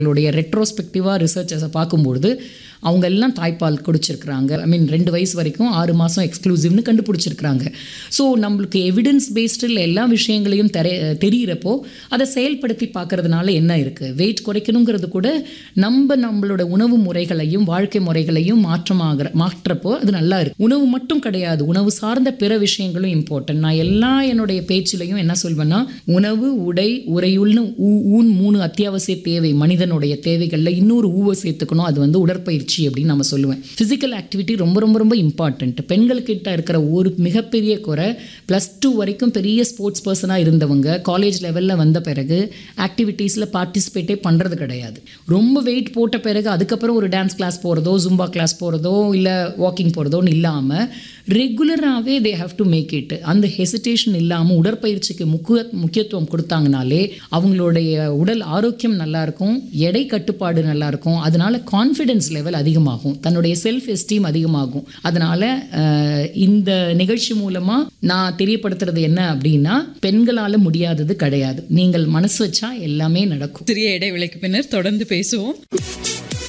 அவங்களுடைய ரெட்ரோஸ்பெக்டிவாக ரிசர்ச்சஸை பார்க்கும்பொழுது அவங்க எல்லாம் தாய்ப்பால் குடிச்சிருக்கிறாங்க ஐ மீன் ரெண்டு வயசு வரைக்கும் ஆறு மாதம் எக்ஸ்க்ளூசிவ்னு கண்டுபிடிச்சிருக்கிறாங்க ஸோ நம்மளுக்கு எவிடன்ஸ் பேஸ்டில் எல்லா விஷயங்களையும் தெரிய தெரியிறப்போ அதை செயல்படுத்தி பார்க்கறதுனால என்ன இருக்குது வெயிட் குறைக்கணுங்கிறது கூட நம்ம நம்மளோட உணவு முறைகளையும் வாழ்க்கை முறைகளையும் மாற்றமாகிற மாற்றப்போ அது நல்லா இருக்கு உணவு மட்டும் கிடையாது உணவு சார்ந்த பிற விஷயங்களும் இம்பார்ட்டன்ட் நான் எல்லா என்னுடைய பேச்சிலையும் என்ன சொல்வேன்னா உணவு உடை உரையுள்னு ஊ ஊன் மூணு அத்தியாவசிய தேவை மனிதனுடைய தேவைகளில் இன்னொரு ஊவை சேர்த்துக்கணும் அது வந்து உடற்பயிற்சி அப்படின்னு நம்ம சொல்லுவேன் ஃபிசிக்கல் ஆக்டிவிட்டி ரொம்ப ரொம்ப ரொம்ப இம்பார்ட்டன்ட் பெண்கள்கிட்ட இருக்கிற ஒரு மிகப்பெரிய குறை ப்ளஸ் டூ வரைக்கும் பெரிய ஸ்போர்ட்ஸ் பர்சனாக இருந்தவங்க காலேஜ் லெவலில் வந்த பிறகு ஆக்டிவிட்டீஸில் பார்ட்டிசிபேட்டே பண்ணுறது கிடையாது ரொம்ப வெயிட் போட்ட பிறகு அதுக்கப்புறம் ஒரு டான்ஸ் கிளாஸ் போகிறதோ ஜும்பா கிளாஸ் போகிறதோ இல்லை வாக்கிங் போகிறதோன்னு இல்லாமல் ரெகுலராகவே they have to make it அந்த ஹெசிடேஷன் இல்லாமல் உடற்பயிற்சிக்கு முக்கிய முக்கியத்துவம் கொடுத்தாங்கனாலே அவங்களுடைய உடல் ஆரோக்கியம் நல்லாயிருக்கும் எடை கட்டுப்பாடு நல்லாயிருக்கும் அதனால கான்ஃபிடென்ஸ் லெவல் அதிகமாகும் தன்னுடைய செல்ஃப் எஸ்டீம் அதிகமாகும் அதனால் இந்த நிகழ்ச்சி மூலமாக நான் தெரியப்படுத்துறது என்ன அப்படின்னா பெண்களால் முடியாதது கிடையாது நீங்கள் மனசு வச்சா எல்லாமே நடக்கும் சிறிய இடைவேளைக்கு பின்னர் தொடர்ந்து பேசுவோம்